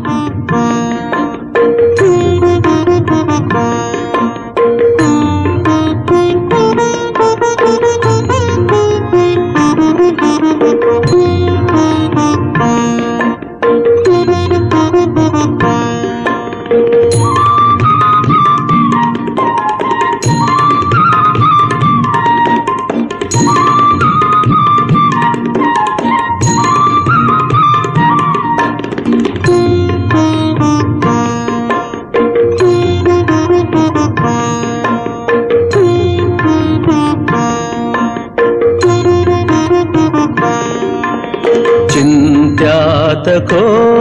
ಚಿಂತ್ಯಾತಕೋ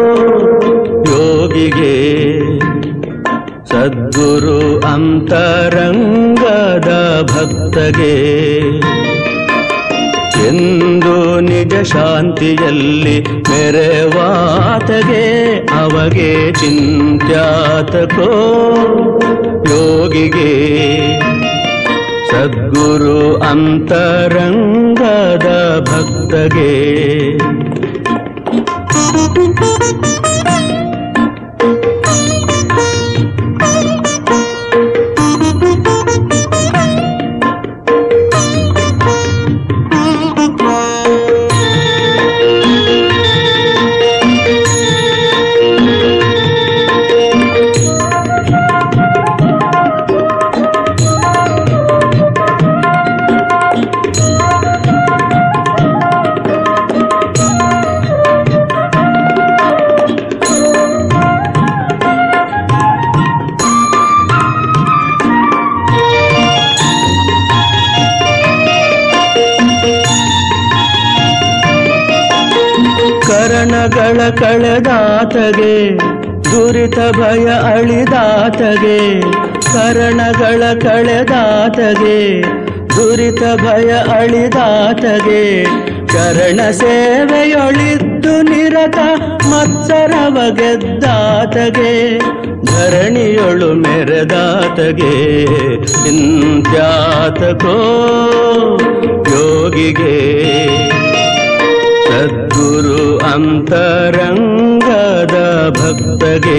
ಯೋಗಿಗೆ ಸದ್ಗುರು ಅಂತರಂಗದ ಭಕ್ತಗೆ ಎಂದು ನಿಜ ಶಾಂತಿಯಲ್ಲಿ ಮೆರೆವಾತಗೆ ಅವಗೆ ಚಿಂತ್ಯಾತಕೋ ಯೋಗಿಗೆ ಸದ್ಗುರು ಅಂತರಂಗದ ಭಕ್ತಗೆ ಕರಣಗಳ ಕಳೆದಾತಗೆ ದುರಿತ ಭಯ ಅಳಿದಾತಗೆ ಕರಣಗಳ ಕಳೆದಾತಗೆ ದುರಿತ ಭಯ ಅಳಿದಾತಗೆ ಶರಣ ಸೇವೆಯೊಳಿದ್ದು ನಿರತ ಮತ್ಸರವ ಗೆದ್ದಾತಗೆ ಧರಣಿಯೊಳು ಮೆರೆದಾತಗೆ ಚಿಂತ್ಯಾತಕೋ ಯೋಗಿಗೆ ಸದ್ಗುರು ಅಂತರಂಗದ ಭಕ್ತಗೆ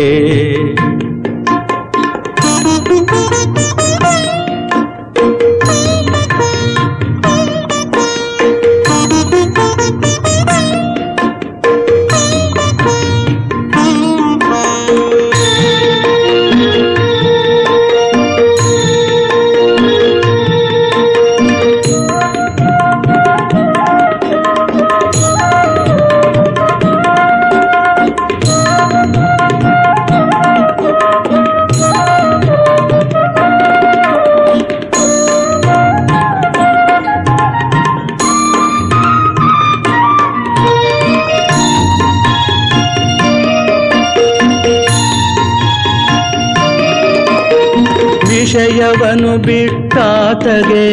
ವಿಷಯವನು ಬಿಟ್ಟಾತಗೆ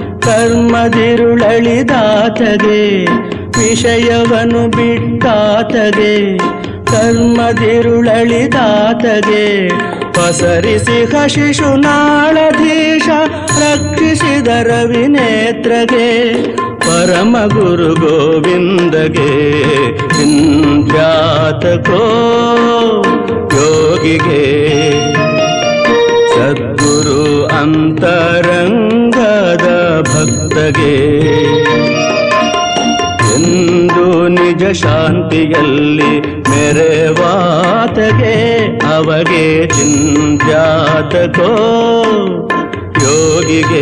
ಕರ್ಮದಿರುಳಳಿದಾತಗೆ ವಿಷಯವನು ಬಿಟ್ಟಾತಗೆ ಕರ್ಮದಿರುಳಳಿದಾತಗೆ ಪಸರಿಸಿ ಶಿಶುನಾಳಧೀಶ ರಕ್ಷಿಸಿದ ರವಿನೇತ್ರಗೆ ಪರಮ ಗುರು ಗೋವಿಂದಗೆ ಚಿಂತ್ಯಾತಕೋ ಯೋಗಿಗೆ ಸದ್ಗುರು ಅಂತರಂಗದ ಭಕ್ತಗೆ ಎಂದು ನಿಜ ಶಾಂತಿಯಲ್ಲಿ ಮೆರೆವಾತಗೆ ಅವಗೆ ಚಿಂತ್ಯಾತಕೋ ಯೋಗಿಗೆ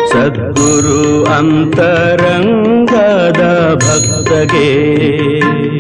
ಸದ್ಗುರು ಅಂತರಂಗದ ಭಕ್ತಗೆ